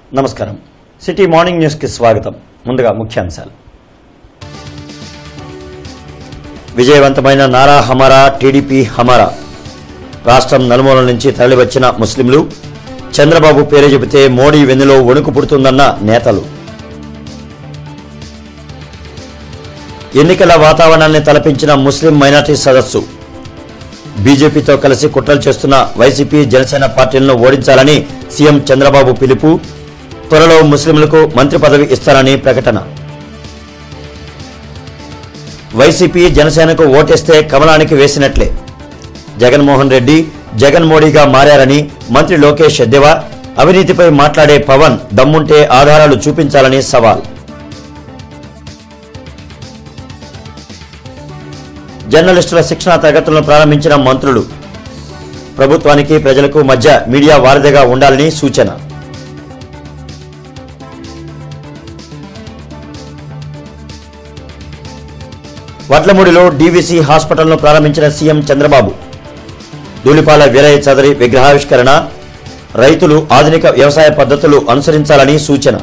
నమస్కారం city morning news కి స్వాగతం ముందుగా ముఖ్యాంశాలు విజయవంతమైన నారా హమారా టీడీపీ హమారా రాష్ట్రం నలుమూలల నుంచి తరలివచ్చిన ముస్లింలు చంద్రబాబు పేరు చెబితే మోడీ వెన్నులో వణుకు పుడుతుందన్న నేతలు ఎన్నికల వాతావరణాన్ని తలపించిన ముస్లిం మైనార్టీ సదస్సు బీజేపీతో కలిసి కుట్రలు చేస్తున్న వైసీపీ జనసేన పార్టీలను ఓడించాలని సీఎం చంద్రబాబు పిలుపు త్వరలో ముస్లింలకు మంత్రి పదవి ఇస్తారని ప్రకటన వైసీపీ జనసేనకు ఓటేస్తే కమలానికి వేసినట్లే జగన్మోహన్ రెడ్డి జగన్ మోడీగా మారారని మంత్రి లోకేష్ ఎద్దేవా అవినీతిపై మాట్లాడే పవన్ దమ్ముంటే ఆధారాలు చూపించాలని సవాల్ జర్నలిస్టుల శిక్షణ తరగతులను ప్రారంభించిన మంత్రులు ప్రభుత్వానికి ప్రజలకు మధ్య మీడియా వారధిగా ఉండాలని సూచన వడ్లమూడిలో డీవీసీ హాస్పిటల్ను ప్రారంభించిన సీఎం చంద్రబాబు ధూళిపాల వీరయ్య చౌదరి విగ్రహావిష్కరణ రైతులు ఆధునిక వ్యవసాయ పద్ధతులు అనుసరించాలని సూచన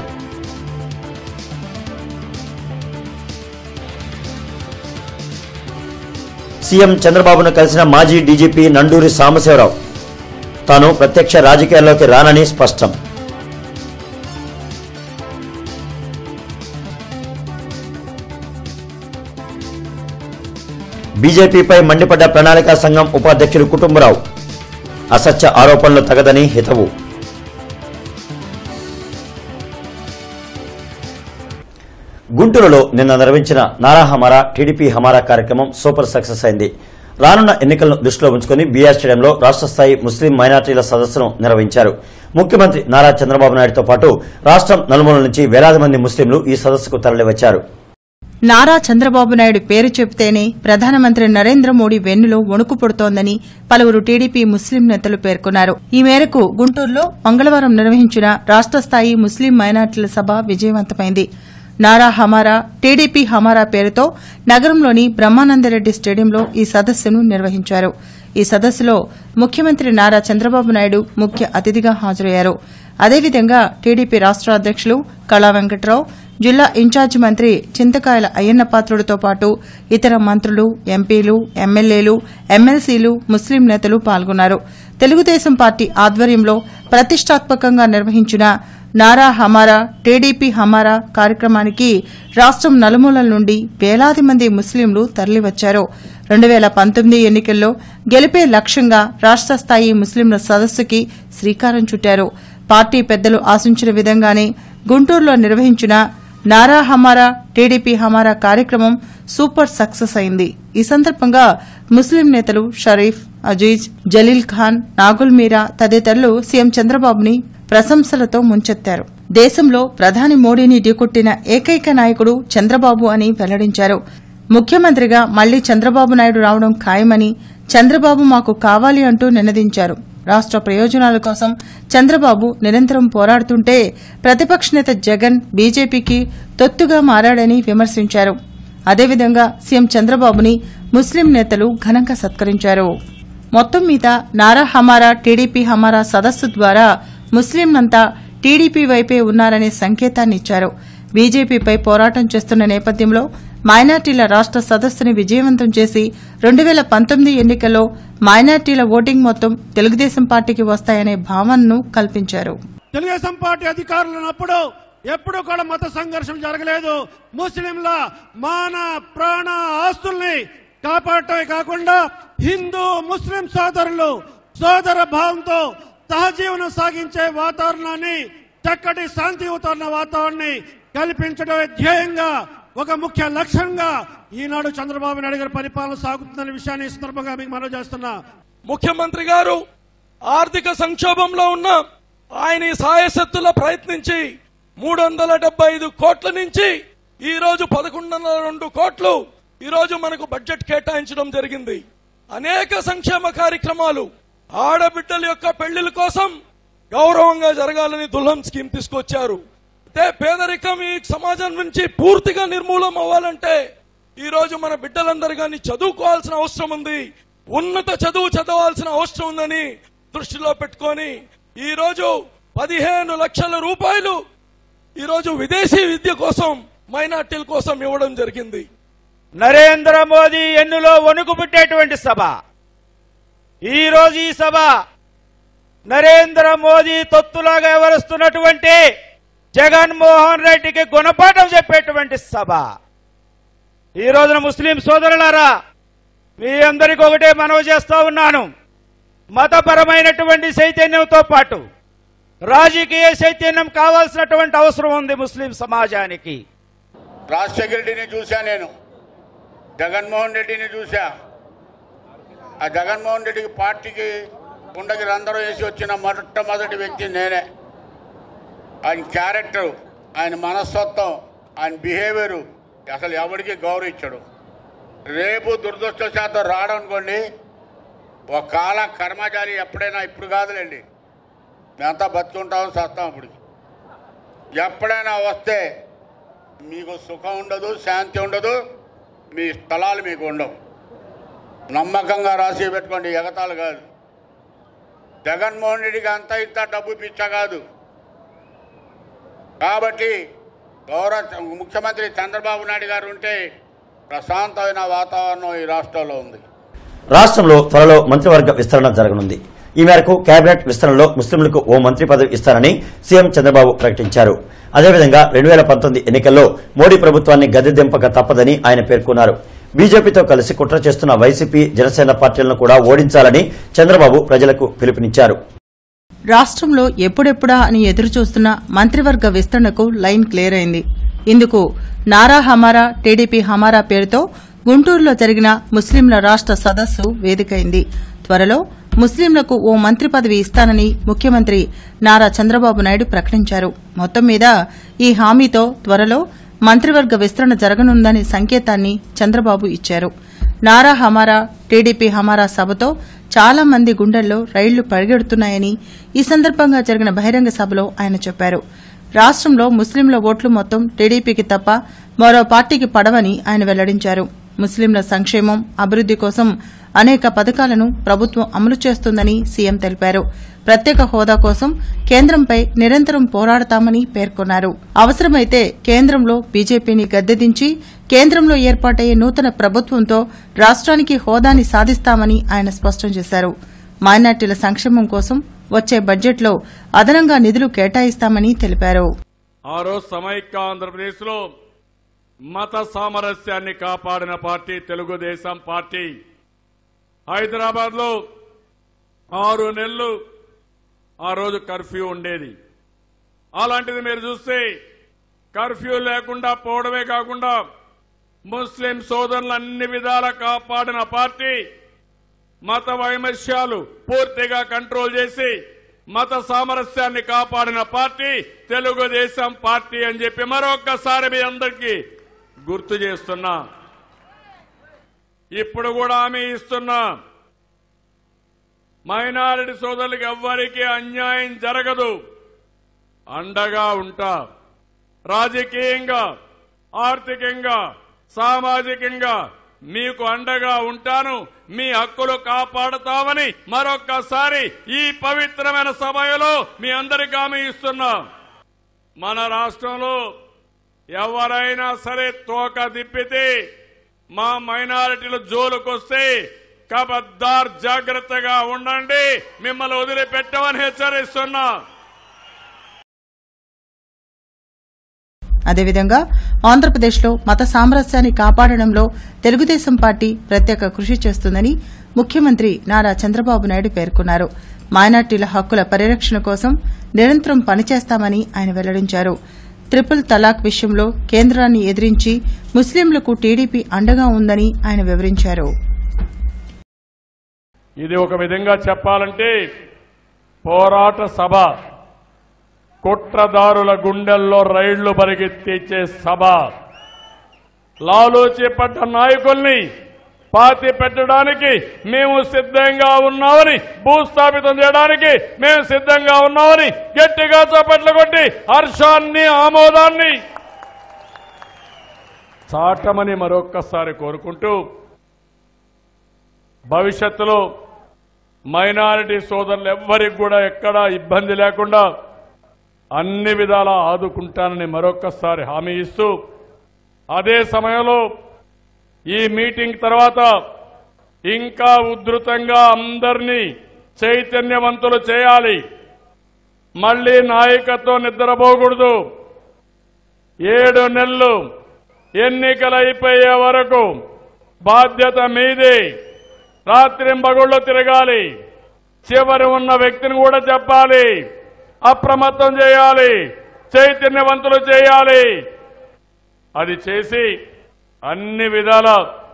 సీఎం చంద్రబాబును కలిసిన మాజీ డీజీపీ నండూరి సాంబశివరావు తాను ప్రత్యక్ష రాజకీయాల్లోకి రానని స్పష్టం బీజేపీపై మండిపడ్డ ప్రణాళికా సంఘం ఉపాధ్యక్షులు కుటుంబరావు అసత్య ఆరోపణలు తగదని హితవు గుంటూరులో నిన్న నిర్వహించిన నారా హమారా టీడీపీ హమారా కార్యక్రమం సూపర్ సక్సెస్ అయింది రానున్న ఎన్నికలను దృష్టిలో ఉంచుకుని బీఆర్ స్టేడియంలో రాష్ట్ర స్థాయి ముస్లిం మైనార్టీల సదస్సును నిర్వహించారు ముఖ్యమంత్రి నారా చంద్రబాబు నాయుడుతో పాటు రాష్ట్రం నలుమూలల నుంచి వేలాది మంది ముస్లింలు ఈ సదస్సుకు తరలివచ్చారు నారా చంద్రబాబు నాయుడు పేరు చెబితేనే ప్రధానమంత్రి నరేంద్ర మోడీ వెన్నులో వణుకు పుడుతోందని పలువురు టీడీపీ ముస్లిం నేతలు పేర్కొన్నారు ఈ మేరకు గుంటూరులో మంగళవారం నిర్వహించిన రాష్ట్ర స్థాయి ముస్లిం మైనార్టీల సభ విజయవంతమైంది నారా హమారా టీడీపీ హమారా పేరుతో నగరంలోని బ్రహ్మానందరెడ్డి స్టేడియంలో ఈ సదస్సును నిర్వహించారు ఈ సదస్సులో ముఖ్యమంత్రి నారా చంద్రబాబు నాయుడు ముఖ్య అతిథిగా హాజరయ్యారు అదేవిధంగా టీడీపీ రాష్ట అధ్యకులు కళా వెంకట్రావు జిల్లా ఇన్ఛార్జి మంత్రి చింతకాయల అయ్యన్న పాత్రుడితో పాటు ఇతర మంత్రులు ఎంపీలు ఎమ్మెల్యేలు ఎమ్మెల్సీలు ముస్లిం నేతలు పాల్గొన్నారు తెలుగుదేశం పార్టీ ఆధ్వర్యంలో ప్రతిష్టాత్మకంగా నిర్వహించిన నారా హమారా టీడీపీ హమారా కార్యక్రమానికి రాష్ట్రం నలుమూలల నుండి వేలాది మంది ముస్లింలు తరలివచ్చారు రెండు వేల పంతొమ్మిది ఎన్నికల్లో గెలిపే లక్ష్యంగా రాష్ట్ర స్థాయి ముస్లింల సదస్సుకి శ్రీకారం చుట్టారు పార్టీ పెద్దలు ఆశించిన విధంగానే గుంటూరులో నిర్వహించిన నారా హమారా టీడీపీ హమారా కార్యక్రమం సూపర్ సక్సెస్ అయింది ఈ సందర్భంగా ముస్లిం నేతలు షరీఫ్ అజీజ్ జలీల్ ఖాన్ నాగుల్ మీరా తదితరులు సీఎం చంద్రబాబుని ప్రశంసలతో ముంచెత్తారు దేశంలో ప్రధాని మోడీని ఢీకొట్టిన ఏకైక నాయకుడు చంద్రబాబు అని వెల్లడించారు ముఖ్యమంత్రిగా మళ్లీ చంద్రబాబు నాయుడు రావడం ఖాయమని చంద్రబాబు మాకు కావాలి అంటూ నినదించారు రాష్ట్ర ప్రయోజనాల కోసం చంద్రబాబు నిరంతరం పోరాడుతుంటే ప్రతిపక్ష నేత జగన్ బీజేపీకి తొత్తుగా మారాడని విమర్శించారు అదేవిధంగా సీఎం చంద్రబాబుని ముస్లిం నేతలు ఘనంగా సత్కరించారు మొత్తం మీద నారా హమారా టీడీపీ హమారా సదస్సు ద్వారా ముస్లింలంతా టీడీపీ వైపే ఉన్నారనే సంకేతాన్ని ఇచ్చారు బీజేపీపై పోరాటం చేస్తున్న నేపథ్యంలో మైనార్టీల రాష్ట్ర సదస్సుని విజయవంతం చేసి రెండు వేల పంతొమ్మిది ఎన్నికల్లో మైనార్టీల ఓటింగ్ మొత్తం తెలుగుదేశం పార్టీకి వస్తాయనే భావనను కల్పించారు తెలుగుదేశం పార్టీ అధికారులు ఉన్నప్పుడు ఎప్పుడు కూడా మత సంఘర్షణ జరగలేదు ముస్లింల మాన ప్రాణ ఆస్తుల్ని కాపాడటమే కాకుండా హిందూ ముస్లిం సోదరులు సోదర భావంతో సహజీవనం సాగించే వాతావరణాన్ని చక్కటి శాంతియుతమైన వాతావరణాన్ని కల్పించడమే ధ్యేయంగా ఒక ముఖ్య లక్ష్యంగా ఈనాడు చంద్రబాబు నాయుడు గారి పరిపాలన సాగుతుందనే విషయాన్ని ఈ సందర్భంగా మీకు మనవి చేస్తున్నా ముఖ్యమంత్రి గారు ఆర్థిక సంక్షోభంలో ఉన్న ఆయన ఈ సాయశక్తుల ప్రయత్నించి మూడు వందల డెబ్బై ఐదు కోట్ల నుంచి ఈ రోజు పదకొండు వందల రెండు కోట్లు ఈ రోజు మనకు బడ్జెట్ కేటాయించడం జరిగింది అనేక సంక్షేమ కార్యక్రమాలు ఆడబిడ్డల యొక్క పెళ్లిల కోసం గౌరవంగా జరగాలని దుల్హం స్కీమ్ తీసుకొచ్చారు అయితే పేదరికం ఈ సమాజం నుంచి పూర్తిగా నిర్మూలం అవ్వాలంటే ఈ రోజు మన బిడ్డలందరూ కానీ చదువుకోవాల్సిన అవసరం ఉంది ఉన్నత చదువు చదవాల్సిన అవసరం ఉందని దృష్టిలో పెట్టుకొని ఈ రోజు పదిహేను లక్షల రూపాయలు ఈరోజు విదేశీ విద్య కోసం మైనార్టీల కోసం ఇవ్వడం జరిగింది నరేంద్ర మోదీ ఎన్నులో వణుకు పుట్టేటువంటి సభ ఈ రోజు ఈ సభ నరేంద్ర మోదీ తొత్తులాగా వ్యవహరిస్తున్నటువంటి జగన్మోహన్ రెడ్డికి గుణపాఠం చెప్పేటువంటి సభ ఈ రోజున ముస్లిం సోదరులారా మీ అందరికీ ఒకటే మనవి చేస్తా ఉన్నాను మతపరమైనటువంటి చైతన్యంతో పాటు రాజకీయ చైతన్యం కావాల్సినటువంటి అవసరం ఉంది ముస్లిం సమాజానికి రాజశేఖర రెడ్డిని చూశా నేను జగన్మోహన్ రెడ్డిని చూశా ఆ జగన్మోహన్ రెడ్డికి పార్టీకి గుండెకి రంధ్రం వేసి వచ్చిన మొట్టమొదటి వ్యక్తి నేనే ఆయన క్యారెక్టర్ ఆయన మనస్తత్వం ఆయన బిహేవియరు అసలు ఎవరికి గౌరవించడు రేపు దురదృష్టశాతం రావడం అనుకోండి ఒక కాల కర్మచారి ఎప్పుడైనా ఇప్పుడు కాదులేండి మేమంతా బతుకుంటాం సస్తాం అప్పటికి ఎప్పుడైనా వస్తే మీకు సుఖం ఉండదు శాంతి ఉండదు మీ స్థలాలు మీకు ఉండవు నమ్మకంగా రాసి పెట్టుకోండి ఎగతాలు కాదు జగన్మోహన్ రెడ్డికి అంత ఇంత డబ్బు పిచ్చ కాదు కాబట్టి గౌరవ ముఖ్యమంత్రి చంద్రబాబు నాయుడు గారు ఉంటే ప్రశాంతమైన వాతావరణం ఈ రాష్ట్రంలో ఉంది రాష్ట్రంలో త్వరలో మంత్రివర్గ విస్తరణ జరగనుంది ఈ మేరకు కేబినెట్ విస్తరణలో ముస్లింలకు ఓ మంత్రి పదవి ఇస్తారని సీఎం చంద్రబాబు ప్రకటించారు అదేవిధంగా రెండు వేల పంతొమ్మిది ఎన్నికల్లో మోడీ ప్రభుత్వాన్ని గద్దెదింపక తప్పదని ఆయన పేర్కొన్నారు బీజేపీతో కలిసి కుట్ర చేస్తున్న వైసీపీ జనసేన పార్టీలను కూడా ఓడించాలని చంద్రబాబు ప్రజలకు పిలుపునిచ్చారు రాష్ట్రంలో ఎప్పుడెప్పుడా అని ఎదురుచూస్తున్న మంత్రివర్గ విస్తరణకు లైన్ క్లియర్ అయింది ఇందుకు నారా హమారా టీడీపీ హమారా పేరుతో గుంటూరులో జరిగిన ముస్లింల రాష్ట్ర సదస్సు వేదికైంది త్వరలో ముస్లింలకు ఓ మంత్రి పదవి ఇస్తానని ముఖ్యమంత్రి నారా చంద్రబాబు నాయుడు ప్రకటించారు మొత్తం మీద ఈ హామీతో త్వరలో మంత్రివర్గ విస్తరణ జరగనుందనే సంకేతాన్ని చంద్రబాబు ఇచ్చారు నారా హమారా టీడీపీ హమారా సభతో చాలా మంది గుండెల్లో రైళ్లు పరిగెడుతున్నాయని ఈ సందర్భంగా జరిగిన బహిరంగ సభలో ఆయన చెప్పారు రాష్ట్రంలో ముస్లింల ఓట్లు మొత్తం టీడీపీకి తప్ప మరో పార్టీకి పడవని ఆయన వెల్లడించారు ముస్లింల సంక్షేమం అభివృద్ది కోసం అనేక పథకాలను ప్రభుత్వం అమలు చేస్తుందని సీఎం తెలిపారు ప్రత్యేక హోదా కోసం కేంద్రంపై నిరంతరం పోరాడతామని పేర్కొన్నారు అవసరమైతే కేంద్రంలో బీజేపీని గద్దెదించి కేంద్రంలో ఏర్పాటయ్యే నూతన ప్రభుత్వంతో రాష్ట్రానికి హోదాని సాధిస్తామని ఆయన స్పష్టం చేశారు మైనార్టీల సంక్షేమం కోసం వచ్చే బడ్జెట్లో అదనంగా నిధులు కేటాయిస్తామని తెలిపారు ఆ రోజు సమైక్య ఆంధ్రప్రదేశ్ లో మత సామరస్యాన్ని కాపాడిన పార్టీ తెలుగుదేశం పార్టీ హైదరాబాద్ లో ఆరు నెలలు ఆ రోజు కర్ఫ్యూ ఉండేది అలాంటిది మీరు చూస్తే కర్ఫ్యూ లేకుండా పోవడమే కాకుండా ముస్లిం సోదరులు అన్ని విధాలా కాపాడిన పార్టీ మత వైమస్యాలు పూర్తిగా కంట్రోల్ చేసి మత సామరస్యాన్ని కాపాడిన పార్టీ తెలుగుదేశం పార్టీ అని చెప్పి మరొక్కసారి మీ అందరికీ గుర్తు చేస్తున్నా ఇప్పుడు కూడా హామీ ఇస్తున్నా మైనారిటీ సోదరులకు ఎవ్వరికీ అన్యాయం జరగదు అండగా ఉంటా రాజకీయంగా ఆర్థికంగా సామాజికంగా మీకు అండగా ఉంటాను మీ హక్కులు కాపాడుతామని మరొక్కసారి ఈ పవిత్రమైన సమయంలో మీ అందరికీ హామీ ఇస్తున్నా మన రాష్ట్రంలో ఎవరైనా సరే తోక దిప్పితే మా మైనారిటీలు జోలుకొస్తే కబద్దార్ జాగ్రత్తగా ఉండండి మిమ్మల్ని వదిలిపెట్టమని హెచ్చరిస్తున్నా అదేవిధంగా ఆంధ్రప్రదేశ్లో మత సామరస్యాన్ని కాపాడడంలో తెలుగుదేశం పార్టీ ప్రత్యేక కృషి చేస్తుందని ముఖ్యమంత్రి నారా చంద్రబాబు నాయుడు పేర్కొన్నారు మైనార్టీల హక్కుల పరిరక్షణ కోసం నిరంతరం పనిచేస్తామని ఆయన వెల్లడించారు ట్రిపుల్ తలాక్ విషయంలో కేంద్రాన్ని ఎదిరించి ముస్లింలకు టీడీపీ అండగా ఉందని ఆయన వివరించారు ఇది ఒక విధంగా చెప్పాలంటే పోరాట సభ కుట్రదారుల గుండెల్లో రైళ్లు పరిగెత్తించే సభ లాలోచిపడ్డ నాయకుల్ని పాతి పెట్టడానికి మేము సిద్ధంగా ఉన్నామని భూస్థాపితం చేయడానికి మేము సిద్ధంగా ఉన్నామని గట్టిగా చప్పట్లు కొట్టి హర్షాన్ని ఆమోదాన్ని చాటమని మరొక్కసారి కోరుకుంటూ భవిష్యత్తులో మైనారిటీ సోదరులు ఎవ్వరికి కూడా ఎక్కడా ఇబ్బంది లేకుండా అన్ని విధాలా ఆదుకుంటానని మరొక్కసారి హామీ ఇస్తూ అదే సమయంలో ఈ మీటింగ్ తర్వాత ఇంకా ఉధృతంగా అందరినీ చైతన్యవంతులు చేయాలి మళ్ళీ నాయకత్వం నిద్రపోకూడదు ఏడు నెలలు ఎన్నికలు అయిపోయే వరకు బాధ్యత మీది రాత్రింబగుళ్ళు తిరగాలి చివరి ఉన్న వ్యక్తిని కూడా చెప్పాలి అప్రమత్తం చేయాలి చైతన్యవంతులు చేయాలి అది చేసి అన్ని విధాల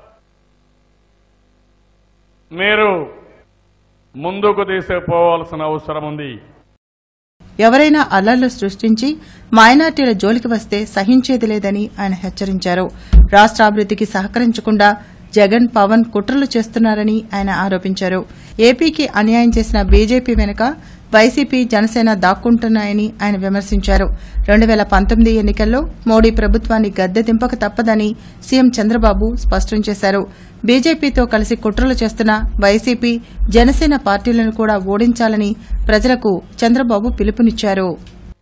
మీరు ముందుకు తీసుకుపోవాల్సిన అవసరం ఉంది ఎవరైనా అల్లర్లు సృష్టించి మైనార్టీల జోలికి వస్తే సహించేది లేదని ఆయన హెచ్చరించారు రాష్ట్ర అభివృద్దికి సహకరించకుండా జగన్ పవన్ కుట్రలు చేస్తున్నారని ఆయన ఆరోపించారు ఏపీకి అన్యాయం చేసిన బీజేపీ వెనుక వైసీపీ జనసేన దాక్కుంటున్నాయని ఆయన విమర్శించారు రెండు వేల పంతొమ్మిది ఎన్నికల్లో మోడీ ప్రభుత్వాన్ని గద్దె దింపక తప్పదని సీఎం చంద్రబాబు స్పష్టం చేశారు బీజేపీతో కలిసి కుట్రలు చేస్తున్న వైసీపీ జనసేన పార్టీలను కూడా ఓడించాలని ప్రజలకు చంద్రబాబు పిలుపునిచ్చారు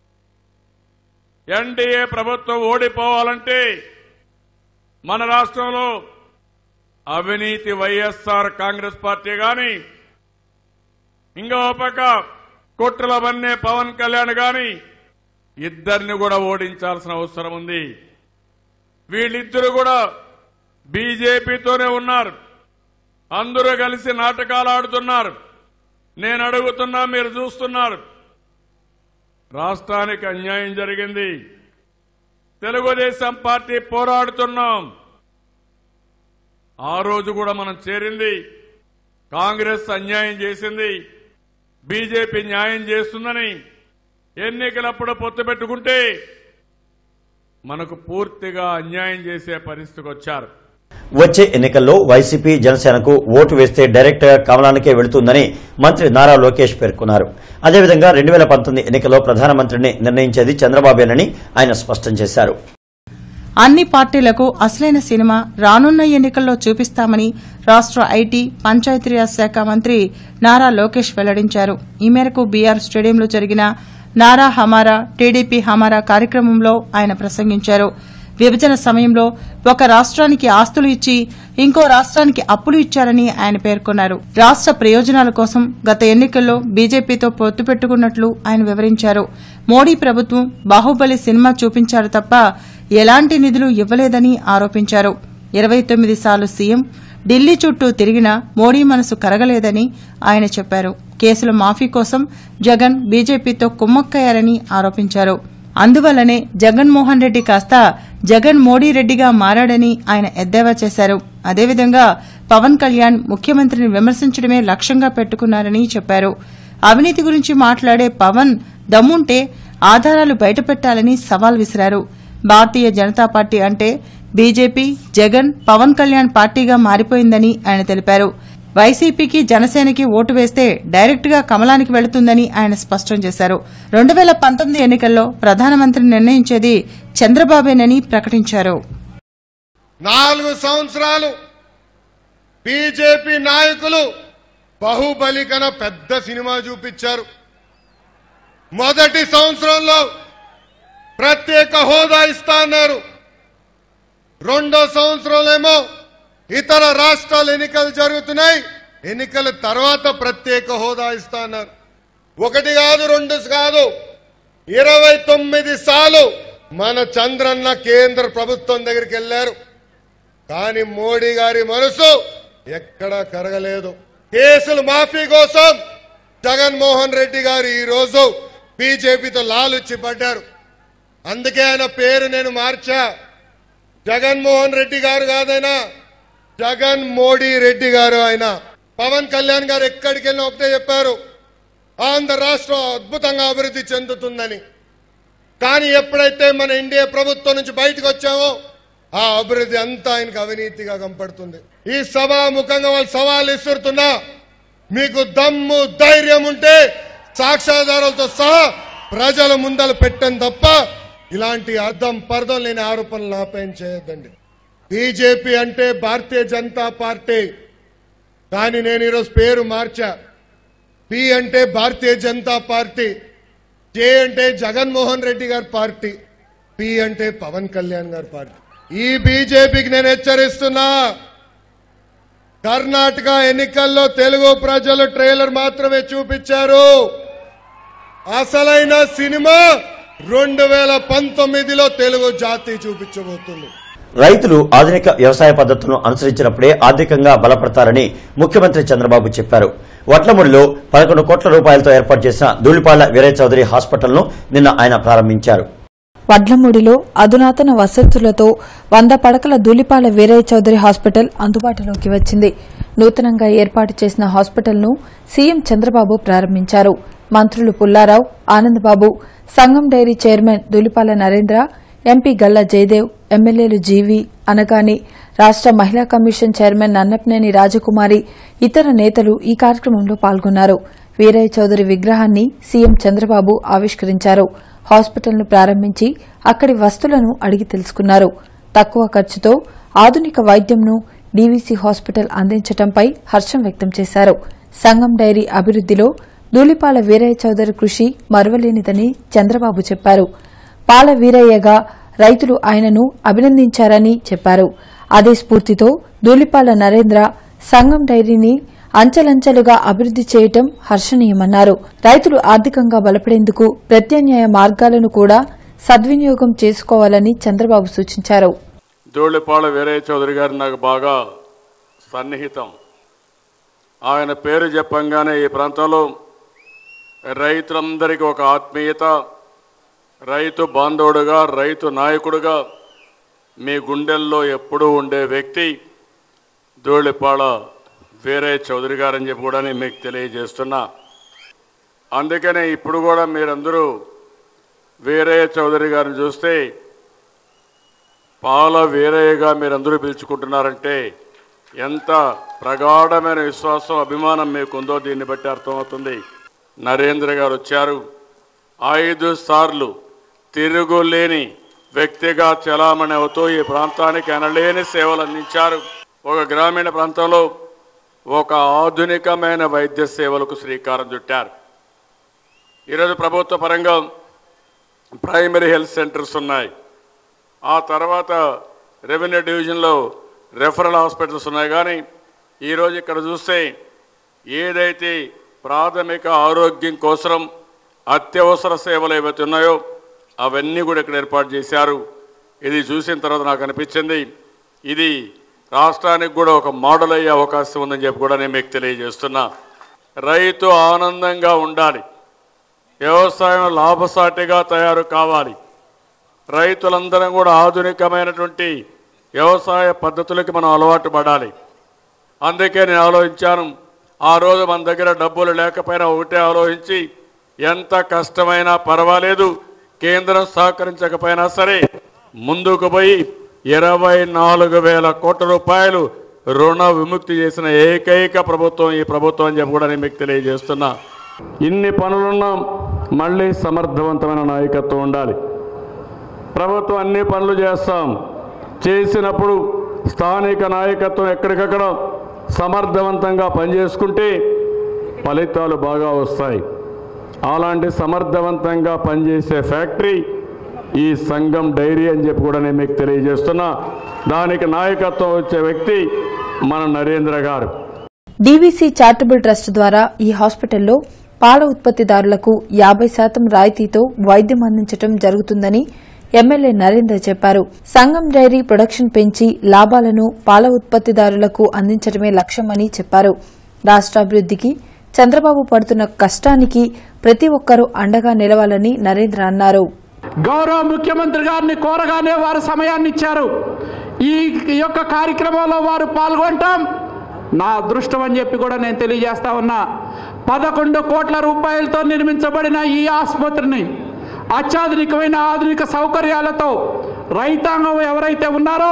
ఎన్డీఏ ప్రభుత్వం ఓడిపోవాలంటే మన రాష్ట్రంలో అవినీతి వైఎస్ఆర్ కాంగ్రెస్ పార్టీ గాని ఇంకో పక్క కుట్రల వన్నే పవన్ కళ్యాణ్ గాని ఇద్దరిని కూడా ఓడించాల్సిన అవసరం ఉంది వీళ్ళిద్దరు కూడా బీజేపీతోనే ఉన్నారు అందరూ కలిసి నాటకాలు ఆడుతున్నారు నేను అడుగుతున్నా మీరు చూస్తున్నారు రాష్ట్రానికి అన్యాయం జరిగింది తెలుగుదేశం పార్టీ పోరాడుతున్నాం ఆ రోజు కూడా మనం చేరింది కాంగ్రెస్ అన్యాయం చేసింది బీజేపీ న్యాయం చేస్తుందని ఎన్నికలప్పుడు పొత్తు పెట్టుకుంటే మనకు పూర్తిగా అన్యాయం చేసే పరిస్థితికి వచ్చారు వచ్చే ఎన్నికల్లో వైసీపీ జనసేనకు ఓటు వేస్తే డైరెక్ట్ గా కమలానికే వెళుతుందని మంత్రి నారా లోకేష్ పేర్కొన్నారు అదేవిధంగా రెండు వేల పంతొమ్మిది ఎన్నికల్లో ప్రధానమంత్రిని నిర్ణయించేది చంద్రబాబేనని ఆయన స్పష్టం చేశారు అన్ని పార్టీలకు అసలైన సినిమా రానున్న ఎన్నికల్లో చూపిస్తామని రాష్ట్ర ఐటీ పంచాయతీరాజ్ శాఖ మంత్రి నారా లోకేష్ వెల్లడించారు ఈ మేరకు బీఆర్ స్టేడియంలో జరిగిన నారా హమారా టీడీపీ హమారా కార్యక్రమంలో ఆయన ప్రసంగించారు విభజన సమయంలో ఒక రాష్ట్రానికి ఆస్తులు ఇచ్చి ఇంకో రాష్ట్రానికి అప్పులు ఇచ్చారని ఆయన పేర్కొన్నారు రాష్ట్ర ప్రయోజనాల కోసం గత ఎన్నికల్లో బీజేపీతో పొత్తు పెట్టుకున్నట్లు ఆయన వివరించారు మోడీ ప్రభుత్వం బాహుబలి సినిమా చూపించారు తప్ప ఎలాంటి నిధులు ఇవ్వలేదని ఆరోపించారు ఇరవై తొమ్మిది సార్లు సీఎం ఢిల్లీ చుట్టూ తిరిగినా మోడీ మనసు కరగలేదని ఆయన చెప్పారు కేసుల మాఫీ కోసం జగన్ బీజేపీతో కుమ్మక్కయ్యారని ఆరోపించారు అందువల్లనే జగన్మోహన్ రెడ్డి కాస్త జగన్ మోడీ రెడ్డిగా మారాడని ఆయన ఎద్దేవా చేశారు అదేవిధంగా పవన్ కళ్యాణ్ ముఖ్యమంత్రిని విమర్శించడమే లక్ష్యంగా పెట్టుకున్నారని చెప్పారు అవినీతి గురించి మాట్లాడే పవన్ దమ్ముంటే ఆధారాలు బయటపెట్టాలని సవాల్ విసిరారు భారతీయ జనతా పార్టీ అంటే బీజేపీ జగన్ పవన్ కళ్యాణ్ పార్టీగా మారిపోయిందని ఆయన తెలిపారు వైసీపీకి జనసేనకి ఓటు వేస్తే డైరెక్ట్ గా కమలానికి వెళుతుందని ఆయన స్పష్టం చేశారు రెండు వేల పంతొమ్మిది ఎన్నికల్లో ప్రధానమంత్రి నిర్ణయించేది చంద్రబాబేనని ప్రకటించారు నాలుగు సంవత్సరాలు బీజేపీ నాయకులు బాహుబలి కన్నా పెద్ద సినిమా చూపించారు మొదటి సంవత్సరంలో ప్రత్యేక హోదా ఇస్తా అన్నారు రెండో సంవత్సరంలోమో ఇతర రాష్ట్రాలు ఎన్నికలు జరుగుతున్నాయి ఎన్నికల తర్వాత ప్రత్యేక హోదా ఇస్తా అన్నారు ఒకటి కాదు రెండు కాదు ఇరవై తొమ్మిది సార్లు మన చంద్రన్న కేంద్ర ప్రభుత్వం దగ్గరికి వెళ్ళారు కానీ మోడీ గారి మనసు ఎక్కడా కరగలేదు కేసులు మాఫీ కోసం జగన్మోహన్ రెడ్డి గారు ఈ రోజు బీజేపీతో లాలుచ్చి పడ్డారు అందుకే ఆయన పేరు నేను మార్చా జగన్మోహన్ రెడ్డి గారు కాదైనా జగన్ మోడీ రెడ్డి గారు ఆయన పవన్ కళ్యాణ్ గారు ఎక్కడికి వెళ్ళినా ఒకటే చెప్పారు ఆంధ్ర రాష్ట్రం అద్భుతంగా అభివృద్ధి చెందుతుందని కానీ ఎప్పుడైతే మన ఇండియా ప్రభుత్వం నుంచి బయటకు వచ్చామో ఆ అభివృద్ధి అంతా ఆయనకు అవినీతిగా కనపడుతుంది ఈ సభాముఖంగా వాళ్ళు సవాల్ ఇస్తున్నా మీకు దమ్ము ధైర్యం ఉంటే సాక్ష్యాధారాలతో సహా ప్రజల ముందలు పెట్టని తప్ప ఇలాంటి అర్థం పర్థం లేని ఆరోపణలు నాపేం చేయొద్దండి బీజేపీ అంటే భారతీయ జనతా పార్టీ కానీ నేను ఈరోజు పేరు మార్చా పి అంటే భారతీయ జనతా పార్టీ జే అంటే జగన్మోహన్ రెడ్డి గారి పార్టీ పి అంటే పవన్ కళ్యాణ్ గారి పార్టీ ఈ బీజేపీకి నేను హెచ్చరిస్తున్నా కర్ణాటక ఎన్నికల్లో తెలుగు ప్రజలు ట్రైలర్ మాత్రమే చూపించారు అసలైన సినిమా రెండు వేల పంతొమ్మిదిలో తెలుగు జాతి చూపించబోతుంది రైతులు ఆధునిక వ్యవసాయ పద్ధతులను అనుసరించినప్పుడే ఆర్థికంగా బలపడతారని ముఖ్యమంత్రి చంద్రబాబు చెప్పారు వడ్లమూడిలో పదకొండు కోట్ల రూపాయలతో ఏర్పాటు చేసిన ధూళిపాళ్ల వీరయ్య చౌదరి హాస్పిటల్ను నిన్న ఆయన ప్రారంభించారు వడ్లమూడిలో అధునాతన వసతులతో వంద పడకల ధూళిపాల వీరయ్య చౌదరి హాస్పిటల్ అందుబాటులోకి వచ్చింది నూతనంగా ఏర్పాటు చేసిన హాస్పిటల్ను సీఎం చంద్రబాబు ప్రారంభించారు మంత్రులు పుల్లారావు ఆనందబాబు సంఘం dairy chairman Dhulipala Narendra MP Galla Jayadev ఎమ్మెల్యేలు జీవి అనగాని రాష్ట మహిళా కమిషన్ చైర్మన్ నన్నపనేని రాజకుమారి ఇతర నేతలు ఈ కార్యక్రమంలో పాల్గొన్నారు వీరయ్య చౌదరి విగ్రహాన్ని సీఎం చంద్రబాబు ఆవిష్కరించారు హాస్పిటల్ను ప్రారంభించి అక్కడి వస్తువులను అడిగి తెలుసుకున్నారు తక్కువ ఖర్చుతో ఆధునిక వైద్యంను డీవీసీ హాస్పిటల్ అందించడంపై హర్షం వ్యక్తం చేశారు సంఘం డైరీ అభివృద్దిలో ధూళిపాల వీరయ్య చౌదరి కృషి మరువలేనిదని చంద్రబాబు చెప్పారు పాల వీరయ్యగా రైతులు ఆయనను అభినందించారని చెప్పారు అదే స్ఫూర్తితో ధూళిపాల నరేంద్ర సంఘం డైరీని అంచెలంచెలుగా అభివృద్ది చేయటం హర్షణీయమన్నారు రైతులు ఆర్థికంగా బలపడేందుకు ప్రత్యామ్నాయ మార్గాలను కూడా సద్వినియోగం చేసుకోవాలని చంద్రబాబు సూచించారు ధూళిపాళ వీరయ్య చౌదరి గారు నాకు బాగా సన్నిహితం ఆయన పేరు చెప్పంగానే ఈ ప్రాంతంలో రైతులందరికీ ఒక ఆత్మీయత రైతు బాంధవుడుగా రైతు నాయకుడుగా మీ గుండెల్లో ఎప్పుడూ ఉండే వ్యక్తి ధూళిపాళ వీరయ్య చౌదరి గారని చెప్పి కూడా నేను మీకు తెలియజేస్తున్నా అందుకనే ఇప్పుడు కూడా మీరందరూ వీరయ్య చౌదరి గారిని చూస్తే పాల వీరయ్యగా మీరందరూ పిలుచుకుంటున్నారంటే ఎంత ప్రగాఢమైన విశ్వాసం అభిమానం మీకుందో దీన్ని బట్టి అర్థమవుతుంది నరేంద్ర గారు వచ్చారు ఐదు సార్లు తిరుగులేని వ్యక్తిగా చలామణి అవుతూ ఈ ప్రాంతానికి అనలేని సేవలు అందించారు ఒక గ్రామీణ ప్రాంతంలో ఒక ఆధునికమైన వైద్య సేవలకు శ్రీకారం చుట్టారు ఈరోజు ప్రభుత్వ పరంగా ప్రైమరీ హెల్త్ సెంటర్స్ ఉన్నాయి ఆ తర్వాత రెవెన్యూ డివిజన్లో రెఫరల్ హాస్పిటల్స్ ఉన్నాయి కానీ ఈరోజు ఇక్కడ చూస్తే ఏదైతే ప్రాథమిక ఆరోగ్యం కోసం అత్యవసర సేవలు ఏవైతే ఉన్నాయో అవన్నీ కూడా ఇక్కడ ఏర్పాటు చేశారు ఇది చూసిన తర్వాత నాకు అనిపించింది ఇది రాష్ట్రానికి కూడా ఒక మోడల్ అయ్యే అవకాశం ఉందని చెప్పి కూడా నేను మీకు తెలియజేస్తున్నా రైతు ఆనందంగా ఉండాలి వ్యవసాయం లాభసాటిగా తయారు కావాలి రైతులందరం కూడా ఆధునికమైనటువంటి వ్యవసాయ పద్ధతులకి మనం అలవాటు పడాలి అందుకే నేను ఆలోచించాను ఆ రోజు మన దగ్గర డబ్బులు లేకపోయినా ఒకటే ఆలోచించి ఎంత కష్టమైనా పర్వాలేదు కేంద్రం సహకరించకపోయినా సరే ముందుకు పోయి ఇరవై నాలుగు వేల కోట్ల రూపాయలు రుణ విముక్తి చేసిన ఏకైక ప్రభుత్వం ఈ ప్రభుత్వం అని చెప్పి కూడా నేను మీకు తెలియజేస్తున్నా ఇన్ని పనులున్నా మళ్ళీ సమర్థవంతమైన నాయకత్వం ఉండాలి ప్రభుత్వం అన్ని పనులు చేస్తాం చేసినప్పుడు స్థానిక నాయకత్వం ఎక్కడికక్కడ సమర్థవంతంగా పనిచేసుకుంటే ఫలితాలు బాగా వస్తాయి అలాంటి సమర్థవంతంగా పనిచేసే ఫ్యాక్టరీ ఈ సంఘం డైరీ అని చెప్పి కూడా నేను మీకు తెలియజేస్తున్నా దానికి నాయకత్వం వచ్చే వ్యక్తి మన నరేంద్ర గారు డీవీసీ చారిటబుల్ ట్రస్ట్ ద్వారా ఈ హాస్పిటల్లో పాల ఉత్పత్తిదారులకు యాబై శాతం రాయితీతో వైద్యం అందించడం జరుగుతుందని ఎమ్మెల్యే నరేంద్ర చెప్పారు సంఘం డైరీ ప్రొడక్షన్ పెంచి లాభాలను పాల ఉత్పత్తిదారులకు అందించడమే లక్ష్యమని చెప్పారు రాష్ట్రాభివృద్దికి చంద్రబాబు పడుతున్న కష్టానికి ప్రతి ఒక్కరూ అండగా నిలవాలని నరేంద్ర అన్నారు గౌరవ ముఖ్యమంత్రి గారిని కోరగానే వారు సమయాన్ని ఇచ్చారు ఈ యొక్క కార్యక్రమంలో వారు పాల్గొంటాం నా అదృష్టం అని చెప్పి కూడా నేను తెలియజేస్తా ఉన్నా పదకొండు కోట్ల రూపాయలతో నిర్మించబడిన ఈ ఆసుపత్రిని అత్యాధునికమైన ఆధునిక సౌకర్యాలతో రైతాంగం ఎవరైతే ఉన్నారో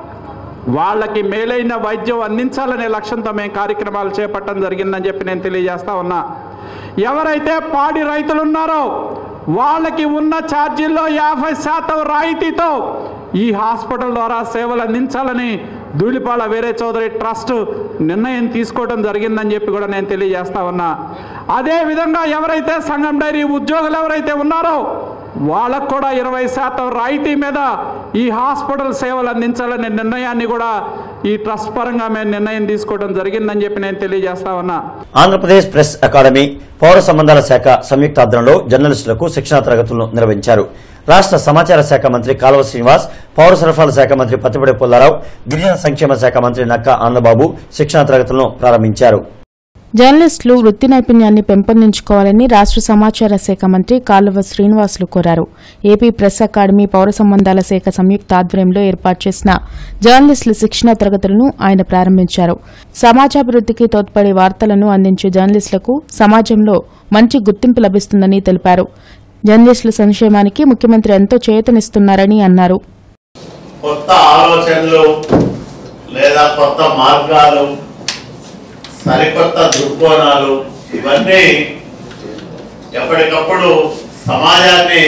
వాళ్ళకి మేలైన వైద్యం అందించాలనే లక్ష్యంతో మేము కార్యక్రమాలు చేపట్టడం జరిగిందని చెప్పి నేను తెలియజేస్తా ఉన్నా ఎవరైతే పాడి రైతులు ఉన్నారో వాళ్ళకి ఉన్న ఛార్జీల్లో యాభై శాతం రాయితీతో ఈ హాస్పిటల్ ద్వారా సేవలు అందించాలని ధూళిపాల వీరే చౌదరి ట్రస్ట్ నిర్ణయం తీసుకోవడం జరిగిందని చెప్పి కూడా నేను తెలియజేస్తా ఉన్నా అదే విధంగా ఎవరైతే సంఘం డైరీ ఉద్యోగులు ఎవరైతే ఉన్నారో వాళ్ళకు కూడా ఇరవై శాతం రాయితీ మీద ఈ హాస్పిటల్ సేవలు అందించాలనే నిర్ణయాన్ని కూడా ఈ ట్రస్ట్ పరంగా మేము నిర్ణయం తీసుకోవడం జరిగిందని చెప్పి నేను తెలియజేస్తా ఉన్నా ఆంధ్రప్రదేశ్ ప్రెస్ అకాడమీ పౌర సంబంధాల శాఖ సంయుక్త ఆధ్వర్యంలో జర్నలిస్టులకు శిక్షణా తరగతులను నిర్వహించారు రాష్ట్ర సమాచార శాఖ మంత్రి కాలువ శ్రీనివాస్ పౌర సరఫరాల శాఖ మంత్రి పత్తిపడి పుల్లారావు గిరిజన సంక్షేమ శాఖ మంత్రి నక్కా ఆనందబాబు శిక్షణా తరగతులను ప్రారంభించారు జర్నలిస్టులు వృత్తి నైపుణ్యాన్ని పెంపొందించుకోవాలని రాష్ట్ర సమాచార శాఖ మంత్రి కాలువ శ్రీనివాసులు కోరారు ఏపీ ప్రెస్ అకాడమీ పౌర సంబంధాల శాఖ సంయుక్త ఆధ్వర్యంలో ఏర్పాటు చేసిన జర్నలిస్టుల శిక్షణ తరగతులను ఆయన ప్రారంభించారు సమాజాభివృద్ధికి తోడ్పడే వార్తలను అందించే జర్నలిస్టులకు సమాజంలో మంచి గుర్తింపు లభిస్తుందని తెలిపారు జర్నలిస్టుల సంక్షేమానికి ముఖ్యమంత్రి ఎంతో చేతనిస్తున్నారని అన్నారు కొత్త ఆలోచనలు లేదా కొత్త మార్గాలు సరికొత్త దృక్కోణాలు ఇవన్నీ ఎప్పటికప్పుడు సమాజాన్ని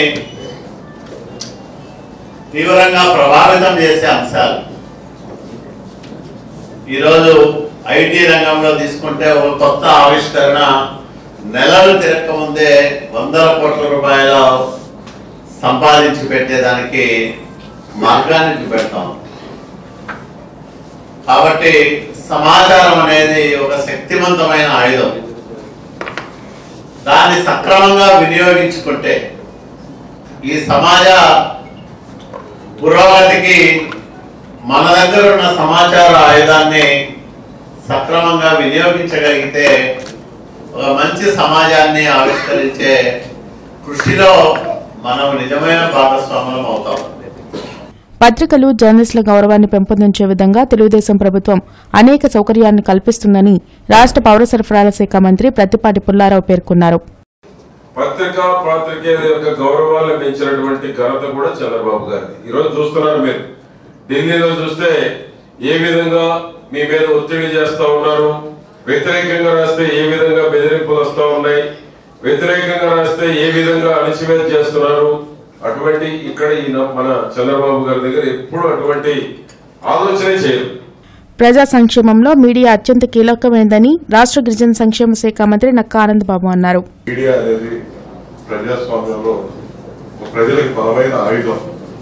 తీవ్రంగా ప్రభావితం చేసే అంశాలు ఈరోజు ఐటీ రంగంలో తీసుకుంటే ఒక కొత్త ఆవిష్కరణ నెలలు తిరగకముందే వందల కోట్ల రూపాయలు సంపాదించి పెట్టేదానికి మార్గాన్ని చూపెడతాం కాబట్టి సమాచారం అనేది ఒక శక్తివంతమైన ఆయుధం దాన్ని సక్రమంగా వినియోగించుకుంటే ఈ సమాజ పురోగతికి మన దగ్గర ఉన్న సమాచార ఆయుధాన్ని సక్రమంగా వినియోగించగలిగితే ఒక మంచి సమాజాన్ని ఆవిష్కరించే కృషిలో మనం నిజమైన భాగస్వాములం అవుతాం పత్రికలు జర్నలిస్టుల గౌరవాన్ని పెంపొందించే విధంగా తెలుగుదేశం ప్రభుత్వం అనేక సౌకర్యాలను కల్పిస్తుందని రాష్ట్ర పౌర సరఫరాల శాఖ మంత్రి ప్రత్తిపాటి పుల్లారావు పేర్కొన్నారు పత్రికా పాత్రికేయుల యొక్క గౌరవాన్ని పెంచినటువంటి ఘనత కూడా చంద్రబాబు గారిది ఈరోజు చూస్తున్నారు మీరు ఢిల్లీలో చూస్తే ఏ విధంగా మీ మీద ఒత్తిడి చేస్తా ఉన్నారు వ్యతిరేకంగా రాస్తే ఏ విధంగా బెదిరింపులు వస్తా ఉన్నాయి వ్యతిరేకంగా రాస్తే ఏ విధంగా అణిచివేత చేస్తున్నారు అటువంటి ఇక్కడ ఈ న- మన చంద్రబాబు గారి దగ్గర ఎప్పుడు అటువంటి ఆలోచనే చేయరు ప్రజా సంక్షేమంలో మీడియా అత్యంత కీలకమైనదని రాష్ట్ర గిరిజన సంక్షేమ శాఖ మంత్రి నక్కా ఆనందబాబు అన్నారు మీడియా అనేది ప్రజాస్వామ్యంలో ఒక ప్రజలకు బలమైన ఆయుధం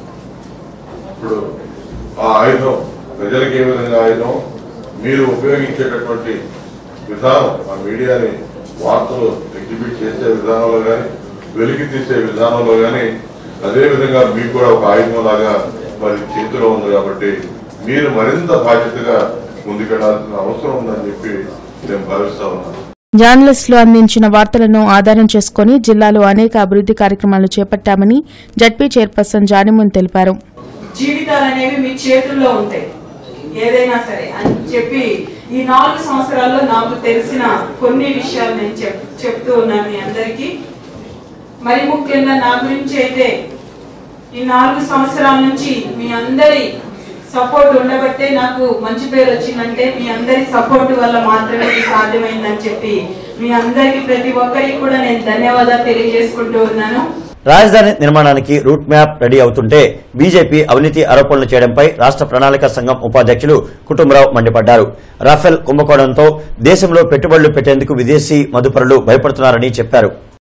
ఇప్పుడు ఆ ఆయుధం ప్రజలకు ఏ విధంగా ఆయుధం మీరు ఉపయోగించేటటువంటి విధానం ఆ మీడియాని వార్తలు ఎగ్జిబిట్ చేసే విధానంలో కానీ వెలికి తీసే విధానంలో కానీ అదే విధంగా మీకు కూడా ఒక ఆయుధం లాగా మరి చేతిలో ఉంది కాబట్టి మీరు మరింత బాధ్యతగా ముందుకెళ్లాల్సిన అవసరం ఉందని చెప్పి నేను భావిస్తా ఉన్నాను జర్నలిస్టులు అందించిన వార్తలను ఆధారం చేసుకుని జిల్లాలో అనేక అభివృద్ది కార్యక్రమాలు చేపట్టామని జడ్పీ చైర్పర్సన్ జానిమున్ తెలిపారు జీవితాలు అనేవి మీ చేతుల్లో ఉంటాయి ఏదైనా సరే అని చెప్పి ఈ నాలుగు సంవత్సరాల్లో నాకు తెలిసిన కొన్ని విషయాలు నేను చెప్ చెప్తూ ఉన్నాను మీ అందరికీ మరి ముఖ్యంగా నా గురించి అయితే ఈ నాలుగు సంవత్సరాల నుంచి మీ అందరి సపోర్ట్ ఉండబట్టే నాకు మంచి పేరు వచ్చిందంటే మీ అందరి సపోర్ట్ వల్ల మాత్రమే ఇది సాధ్యమైందని చెప్పి మీ అందరికి ప్రతి ఒక్కరికి కూడా నేను ధన్యవాదాలు తెలియజేసుకుంటూ ఉన్నాను రాజధాని నిర్మాణానికి రూట్ మ్యాప్ రెడీ అవుతుంటే బీజేపీ అవినీతి ఆరోపణలు చేయడంపై రాష్ట్ర ప్రణాళిక సంఘం ఉపాధ్యక్షులు కుటుంబరావు మండిపడ్డారు రాఫెల్ కుంభకోణంతో దేశంలో పెట్టుబడులు పెట్టేందుకు విదేశీ మదుపరులు భయపడుతున్నారని చెప్పారు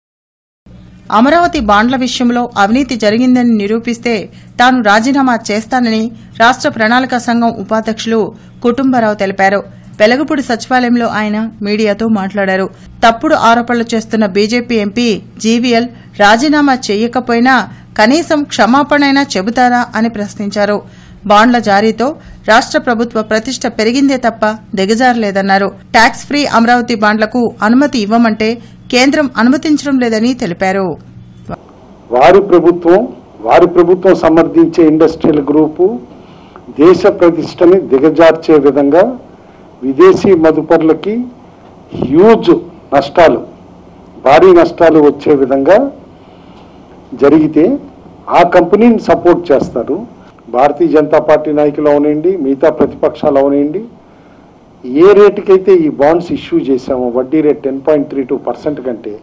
అమరావతి బాండ్ల విషయంలో అవినీతి జరిగిందని నిరూపిస్తే తాను రాజీనామా చేస్తానని రాష్ట్ర ప్రణాళిక సంఘం ఉపాధ్యక్షులు కుటుంబరావు తెలిపారు వెలగపూడి సచివాలయంలో ఆయన మీడియాతో మాట్లాడారు తప్పుడు ఆరోపణలు చేస్తున్న బీజేపీ ఎంపీ జీవీఎల్ రాజీనామా చేయకపోయినా కనీసం క్షమాపణైనా చెబుతారా అని ప్రశ్నించారు బాండ్ల జారీతో రాష్ట్ర ప్రభుత్వ ప్రతిష్ట పెరిగిందే తప్ప దిగజారలేదన్నారు ట్యాక్స్ ఫ్రీ అమరావతి బాండ్లకు అనుమతి ఇవ్వమంటే కేంద్రం అనుమతించడం లేదని తెలిపారు వారి ప్రభుత్వం వారి ప్రభుత్వం సమర్థించే ఇండస్ట్రియల్ గ్రూపు దేశ ప్రతిష్టని దిగజార్చే విధంగా విదేశీ మదుపర్లకి హ్యూజ్ నష్టాలు భారీ నష్టాలు వచ్చే విధంగా జరిగితే ఆ కంపెనీని సపోర్ట్ చేస్తారు భారతీయ జనతా పార్టీ నాయకులు అవనండి మిగతా ప్రతిపక్షాలు అవనండి ఏ రేటుకైతే ఈ బాండ్స్ ఇష్యూ చేశామో వడ్డీ rate ten point three two percent కంటే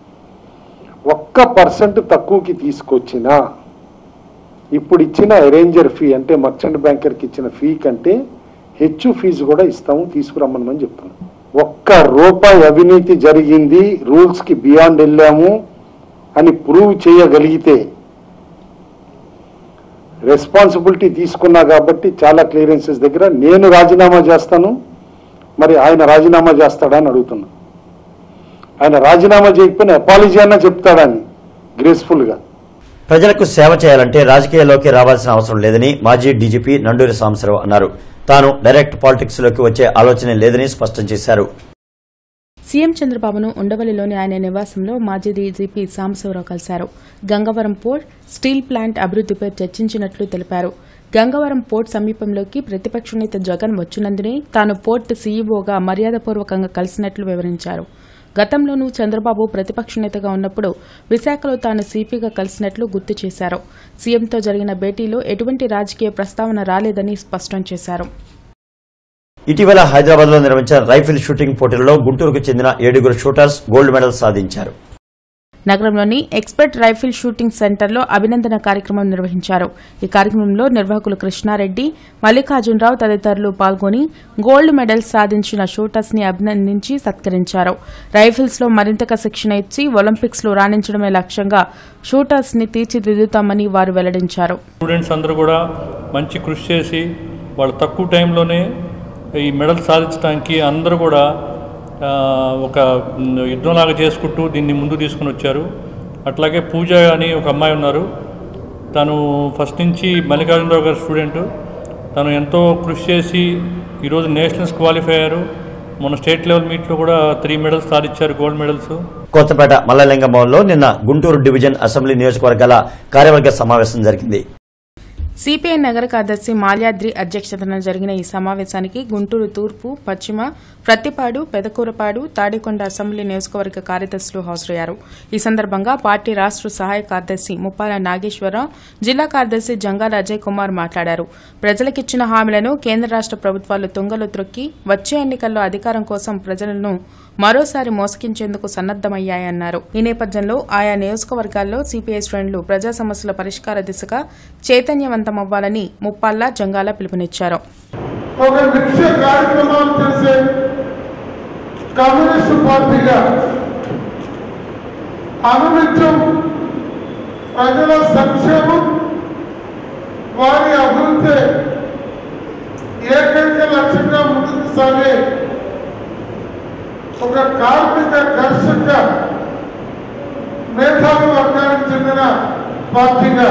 ఒక్క పర్సెంట్ తక్కువకి తీసుకొచ్చినా ఇప్పుడు ఇచ్చిన అరేంజర్ ఫీ అంటే మర్చెంట్ బ్యాంకర్కి ఇచ్చిన ఫీ కంటే హెచ్చు ఫీజు కూడా ఇస్తాము తీసుకురమ్మని చెప్తున్నాం ఒక్క రూపాయి అవినీతి జరిగింది రూల్స్ కి బియాండ్ వెళ్ళాము అని ప్రూవ్ చేయగలిగితే రెస్పాన్సిబిలిటీ తీసుకున్నా కాబట్టి చాలా క్లియరెన్సెస్ దగ్గర నేను రాజీనామా చేస్తాను మరి ఆయన రాజీనామా చేస్తాడని అడుగుతున్నా ఆయన రాజీనామా చేయకపోయినా అపాలజీ అన్నా చెప్తాడని గ్రేస్ఫుల్గా ప్రజలకు సేవ చేయాలంటే రాజకీయాల్లోకి రావాల్సిన అవసరం లేదని మాజీ డీజీపీ నండూరి సాంబశివరావు అన్నారు తాను డైరెక్ట్ పాలిటిక్స్ లోకి వచ్చే ఆలోచనే లేదని స్పష్టం చేశారు సీఎం చంద్రబాబును ఉండవల్లిలోని ఆయన నివాసంలో మాజీ డీజీపీ సాంబశివరావు కలిశారు గంగవరం పోర్ట్ స్టీల్ ప్లాంట్ అభివృద్దిపై చర్చించినట్లు తెలిపారు గంగవరం పోర్ట్ సమీపంలోకి ప్రతిపక్ష నేత జగన్ వచ్చినందునే తాను పోర్ట్ సీఈఓగా మర్యాదపూర్వకంగా కలిసినట్లు వివరించారు గతంలోనూ చంద్రబాబు ప్రతిపక్ష నేతగా ఉన్నప్పుడు విశాఖలో తాను సిపిగా కలిసినట్లు గుర్తు చేశారు సీఎంతో జరిగిన భేటీలో ఎటువంటి రాజకీయ ప్రస్తావన రాలేదని స్పష్టం చేశారు ఇటీవల హైదరాబాద్ లో నిర్వహించిన రైఫిల్ షూటింగ్ పోటీలలో గుంటూరుకు చెందిన ఏడుగురు షూటర్స్ గోల్డ్ మెడల్ సాధించారు నగరంలోని ఎక్స్పర్ట్ రైఫిల్ షూటింగ్ సెంటర్లో అభినందన కార్యక్రమం నిర్వహించారు ఈ కార్యక్రమంలో నిర్వాహకులు కృష్ణారెడ్డి మల్లికార్జునరావు తదితరులు పాల్గొని గోల్డ్ మెడల్ సాధించిన షూటర్స్ ని అభినందించి సత్కరించారు రైఫిల్స్ లో మరింతగా శిక్షణ ఇచ్చి ఒలింపిక్స్ లో రాణించడమే లక్ష్యంగా షూటర్స్ ని తీర్చిదిద్దుతామని వారు వెల్లడించారు స్టూడెంట్స్ అందరూ కూడా మంచి కృషి చేసి వాళ్ళు తక్కువ టైంలోనే ఈ మెడల్ సాధించడానికి అందరూ కూడా ఆ, ఒక యుద్ధంలాగా చేసుకుంటూ దీన్ని ముందు తీసుకుని వచ్చారు అట్లాగే పూజ అని ఒక అమ్మాయి ఉన్నారు తను ఫస్ట్ నుంచి మల్లికార్జునరావు గారి స్టూడెంట్ తను ఎంతో కృషి చేసి ఈరోజు నేషనల్స్ క్వాలిఫై అయ్యారు మన స్టేట్ లెవెల్ మీట్లో కూడా త్రీ మెడల్స్ సాధించారు గోల్డ్ మెడల్స్ కొత్తపేట మల్లలింగం భవన్లో నిన్న గుంటూరు డివిజన్ అసెంబ్లీ నియోజకవర్గాల కార్యవర్గ సమావేశం జరిగింది సిపిఐ నగర కార్యదర్శి మాల్యాద్రి అధ్యక్షతన జరిగిన ఈ సమావేశానికి గుంటూరు తూర్పు పశ్చిమ ప్రత్తిపాడు పెదకూరపాడు తాడికొండ అసెంబ్లీ నియోజకవర్గ కార్యదర్శులు హాజరయ్యారు ఈ సందర్భంగా పార్టీ రాష్ట్ర సహాయ కార్యదర్శి ముప్పాల నాగేశ్వరరావు జిల్లా కార్యదర్శి జంగాల అజయ్ కుమార్ మాట్లాడారు ప్రజలకిచ్చిన హామీలను కేంద్ర రాష్ట్ర ప్రభుత్వాలు తుంగలో త్రొక్కి వచ్చే ఎన్నికల్లో అధికారం కోసం ప్రజలను మరోసారి మోసగించేందుకు సన్నద్దమయ్యాయన్నారు ఈ నేపథ్యంలో ఆయా నియోజకవర్గాల్లో సిపిఐ శ్రేణులు ప్రజా సమస్యల పరిష్కార దిశగా చైతన్యవంతమవ్వాలని ముప్పాల్లా జంగాల పిలుపునిచ్చారు ఒక నిత్య కార్యక్రమాలు చేసే కమ్యూనిస్టు పార్టీగా అనునిత్యం ప్రజల సంక్షేమం వారి అభివృద్ధి ఏకైక లక్ష్యంగా ముందుకు సాగే ఒక కార్మిక కర్షక మేధావి వర్గానికి చెందిన పార్టీగా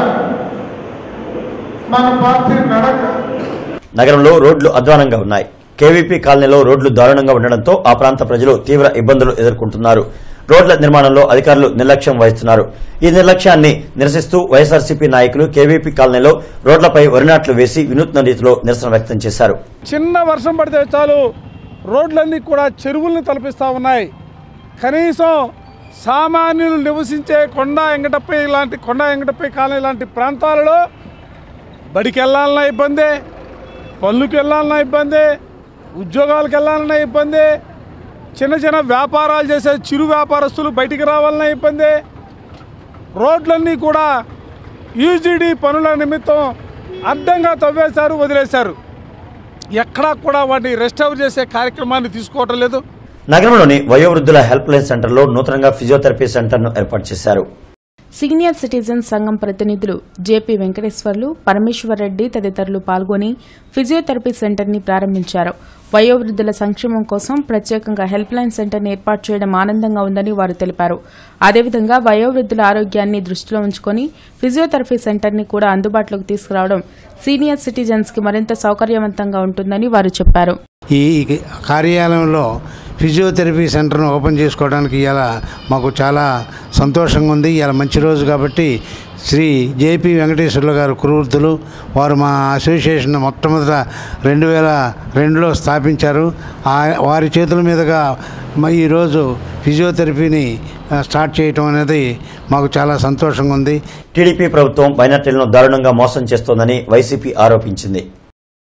మన పార్టీ నడక నగరంలో రోడ్లు అధ్వానంగా ఉన్నాయి కేవీపీ కాలనీలో రోడ్లు దారుణంగా ఉండడంతో ఆ ప్రాంత ప్రజలు తీవ్ర ఇబ్బందులు ఎదుర్కొంటున్నారు రోడ్ల నిర్మాణంలో అధికారులు నిర్లక్ష్యం వహిస్తున్నారు ఈ నిర్లక్ష్యాన్ని నిరసిస్తూ వైఎస్ఆర్సీపీ నాయకులు కేవీపీ కాలనీలో రోడ్లపై వరినాట్లు వేసి వినూత్న రీతిలో నిరసన వ్యక్తం చేశారు చిన్న వర్షం పడితే చాలు రోడ్లన్నీ కూడా చెరువుల్ని తలపిస్తూ ఉన్నాయి కనీసం సామాన్యులు నివసించే కొండ ఎంగటపై ఇలాంటి కొండ ఎంగటపై కాలనీ ఇలాంటి ప్రాంతాలలో బడికి వెళ్ళాలన్నా ఇబ్బందే పనులకు వెళ్ళాలన్నా ఇబ్బంది ఉద్యోగాలకు వెళ్ళాలన్నా ఇబ్బంది చిన్న చిన్న వ్యాపారాలు చేసే చిరు వ్యాపారస్తులు బయటికి రావాలన్నా ఇబ్బంది రోడ్లన్నీ కూడా యూజీడీ పనుల నిమిత్తం అడ్డంగా తవ్వేశారు వదిలేశారు ఎక్కడా కూడా వాటిని రెస్టోర్ చేసే కార్యక్రమాన్ని తీసుకోవటం లేదు నగరంలోని వయోవృద్ధుల హెల్ప్ లైన్ సెంటర్లో నూతనంగా ఫిజియోథెరపీ సెంటర్ను ఏర్పాటు చేశారు సీనియర్ సిటిజన్ సంఘం ప్రతినిధులు జేపీ వెంకటేశ్వర్లు పరమేశ్వర్ రెడ్డి తదితరులు పాల్గొని ఫిజియోథెరపీ సెంటర్ని ప్రారంభించారు వయోవృద్ధుల సంక్షేమం కోసం ప్రత్యేకంగా హెల్ప్ లైన్ సెంటర్ని ఏర్పాటు చేయడం ఆనందంగా ఉందని వారు తెలిపారు అదేవిధంగా వయోవృద్ధుల ఆరోగ్యాన్ని దృష్టిలో ఉంచుకొని ఫిజియోథెరపీ సెంటర్ని కూడా అందుబాటులోకి తీసుకురావడం సీనియర్ సిటిజన్స్ కి మరింత సౌకర్యవంతంగా ఉంటుందని వారు చెప్పారు ఈ కార్యాలయంలో ఫిజియోథెరపీ సెంటర్ను ఓపెన్ చేసుకోవడానికి ఇలా మాకు చాలా సంతోషంగా ఉంది ఇలా మంచి రోజు కాబట్టి శ్రీ జేపీ వెంకటేశ్వర్లు గారు కురువృద్ధులు వారు మా అసోసియేషన్ మొట్టమొదట రెండు వేల రెండులో స్థాపించారు ఆ- వారి చేతుల మీదుగా మ- ఈరోజు ఫిజియోథెరపీని ఆ, స్టార్ట్ చేయటం అనేది మాకు చాలా సంతోషంగా ఉంది టీడీపీ ప్రభుత్వం మైనార్టీలను దారుణంగా మోసం చేస్తోందని వైసీపీ ఆరోపించింది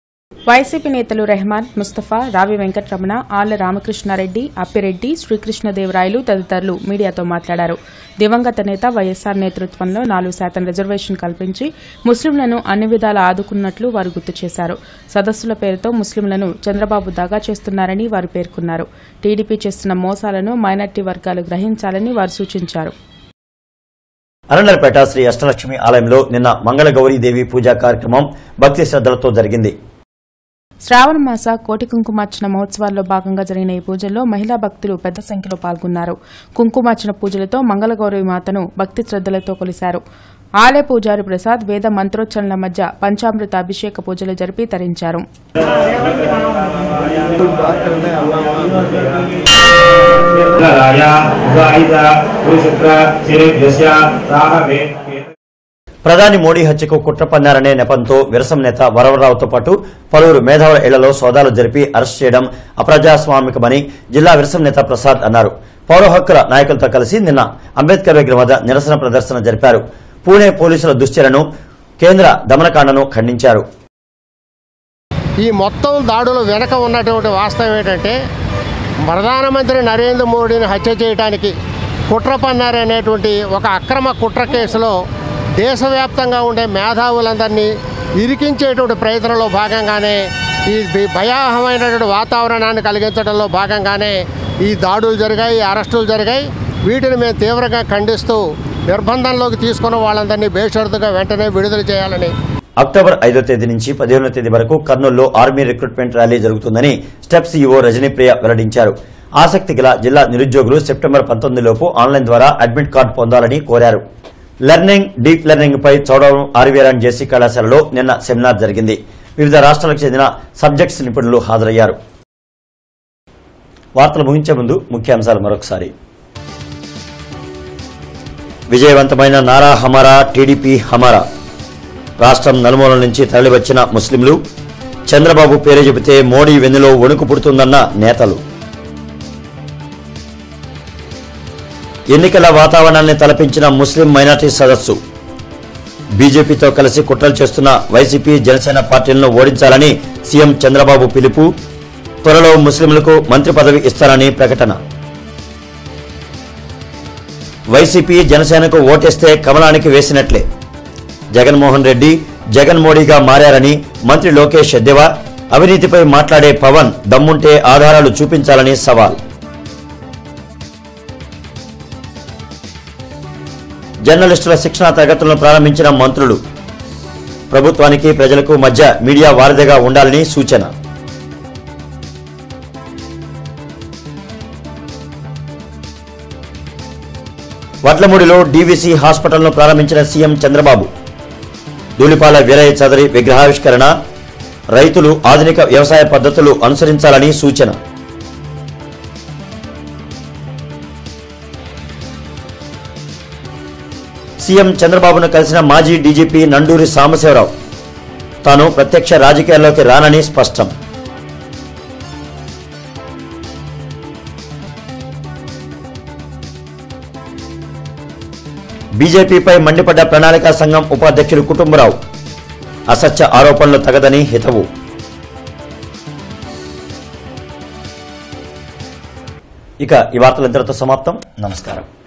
వైసీపీ నేతలు రెహమాన్ ముస్తఫా రావి వెంకటరమణ ఆళ్ల రామకృష్ణారెడ్డి అప్పిరెడ్డి శ్రీకృష్ణదేవరాయలు తదితరులు మీడియాతో మాట్లాడారు దివంగత నేత వైఎస్సార్ నేతృత్వంలో నాలుగు శాతం రిజర్వేషన్ కల్పించి ముస్లింలను అన్ని విధాలా ఆదుకున్నట్లు వారు గుర్తు చేశారు సదస్సుల పేరుతో ముస్లింలను చంద్రబాబు దగా చేస్తున్నారని వారు పేర్కొన్నారు టీడీపీ చేస్తున్న మోసాలను మైనార్టీ వర్గాలు గ్రహించాలని వారు సూచించారు అరండర్పేట శ్రీ అష్టలక్ష్మి ఆలయంలో నిన్న మంగళ గౌరీదేవి పూజా కార్యక్రమం భక్తి శ్రద్దలతో జరిగింది శ్రావణ మాస కోటి కుంకుమార్చన మహోత్సవాల్లో భాగంగా జరిగిన ఈ పూజల్లో మహిళా భక్తులు పెద్ద సంఖ్యలో పాల్గొన్నారు కుంకుమార్చన పూజలతో మంగళగౌరవి మాతను భక్తి శ్రద్దలతో కొలిశారు ఆలయ పూజారి ప్రసాద్ వేద మంత్రోచ్చరణల మధ్య పంచామృత అభిషేక పూజలు జరిపి తరించారు ప్రధాని మోడీ హత్యకు కుట్ర పన్నారనే నెపంతో విరసం నేత వరవరరావుతో పాటు పలువురు మేధావుల ఇళ్లలో సోదాలు జరిపి అరెస్ట్ చేయడం అప్రజాస్వామికమని జిల్లా విరసం నేత ప్రసాద్ అన్నారు పౌర హక్కుల నాయకులతో కలిసి నిన్న అంబేద్కర్ విగ్రహం వద్ద నిరసన ప్రదర్శన జరిపారు పూణే పోలీసుల దుశ్చర్యను కేంద్ర దమనకాండను ఖండించారు ఈ మొత్తం దాడుల వెనక ఉన్నటువంటి వాస్తవం ఏంటంటే ప్రధానమంత్రి నరేంద్ర మోడీని హత్య చేయడానికి కుట్ర పన్నారనేటువంటి ఒక అక్రమ కుట్ర కేసులో దేశవ్యాప్తంగా ఉండే మేధావులందరినీ ఇరికించేటువంటి ప్రయత్నంలో భాగంగానే ఈ భి- భయావహమైనటువంటి వాతావరణాన్ని కలిగించడంలో భాగంగానే ఈ దాడులు జరిగాయి ఈ అరెస్టులు జరిగాయి వీటిని మేము తీవ్రంగా ఖండిస్తూ నిర్బంధంలోకి తీసుకున్న వాళ్ళందరినీ బేషరతుగా వెంటనే విడుదల చేయాలని అక్టోబర్ ఐదో తేదీ నుంచి పదిహేనో తేదీ వరకు కర్నూలులో ఆర్మీ రిక్రూట్మెంట్ ర్యాలీ జరుగుతుందని స్టెప్ సీఈఓ రజనీప్రియ వెల్లడించారు ఆసక్తి గల జిల్లా నిరుద్యోగులు సెప్టెంబర్ పంతొమ్మిది లోపు ఆన్లైన్ ద్వారా అడ్మిట్ కార్డు పొందాలని కోరారు లెర్నింగ్ డీప్ లెర్నింగ్ పై చౌడవరం ఆర్వీఆర్ జేసీ కళాశాలలో నిన్న సెమినార్ జరిగింది వివిధ రాష్ట్రాలకు చెందిన సబ్జెక్ట్స్ నిపుణులు హాజరయ్యారు వార్తలు ముగించే ముందు ముఖ్యాంశాలు మరొకసారి విజయవంతమైన నారా హమారా టీడీపీ హమారా రాష్ట్రం నలుమూలల నుంచి తరలివచ్చిన ముస్లింలు చంద్రబాబు పేరు చెబితే మోడీ వెన్నులో వణుకు పుడుతుందన్న నేతలు ఎన్నికల వాతావరణాన్ని తలపించిన ముస్లిం మైనార్టీ సదస్సు బీజేపీతో కలిసి కుట్రలు చేస్తున్న వైసీపీ జనసేన పార్టీలను ఓడించాలని సీఎం చంద్రబాబు పిలుపు త్వరలో ముస్లింలకు మంత్రి పదవి ఇస్తారని ప్రకటన వైసీపీ జనసేనకు ఓటేస్తే కమలానికి వేసినట్లే జగన్మోహన్ రెడ్డి జగన్ మోడీగా మారారని మంత్రి లోకేష్ ఎద్దేవా అవినీతిపై మాట్లాడే పవన్ దమ్ముంటే ఆధారాలు చూపించాలని సవాల్ జర్నలిస్టుల శిక్షణా తరగతులను ప్రారంభించిన మంత్రులు ప్రభుత్వానికి ప్రజలకు మధ్య మీడియా వారధిగా ఉండాలని సూచన వడ్లమూడిలో డీవీసీ హాస్పిటల్ను ప్రారంభించిన సీఎం చంద్రబాబు ధూళిపాల వీరయ్య చౌదరి విగ్రహావిష్కరణ రైతులు ఆధునిక వ్యవసాయ పద్ధతులు అనుసరించాలని సూచన సీఎం చంద్రబాబును కలిసిన మాజీ డీజీపీ నండూరి సాంబశివరావు తాను ప్రత్యక్ష రాజకీయాల్లోకి రానని స్పష్టం బీజేపీపై మండిపడ్డ ప్రణాళికా సంఘం ఉపాధ్యక్షులు కుటుంబరావు అసత్య ఆరోపణలు తగదని హితవు ఇక ఈ వార్తలు ఇంతటితో సమాప్తం నమస్కారం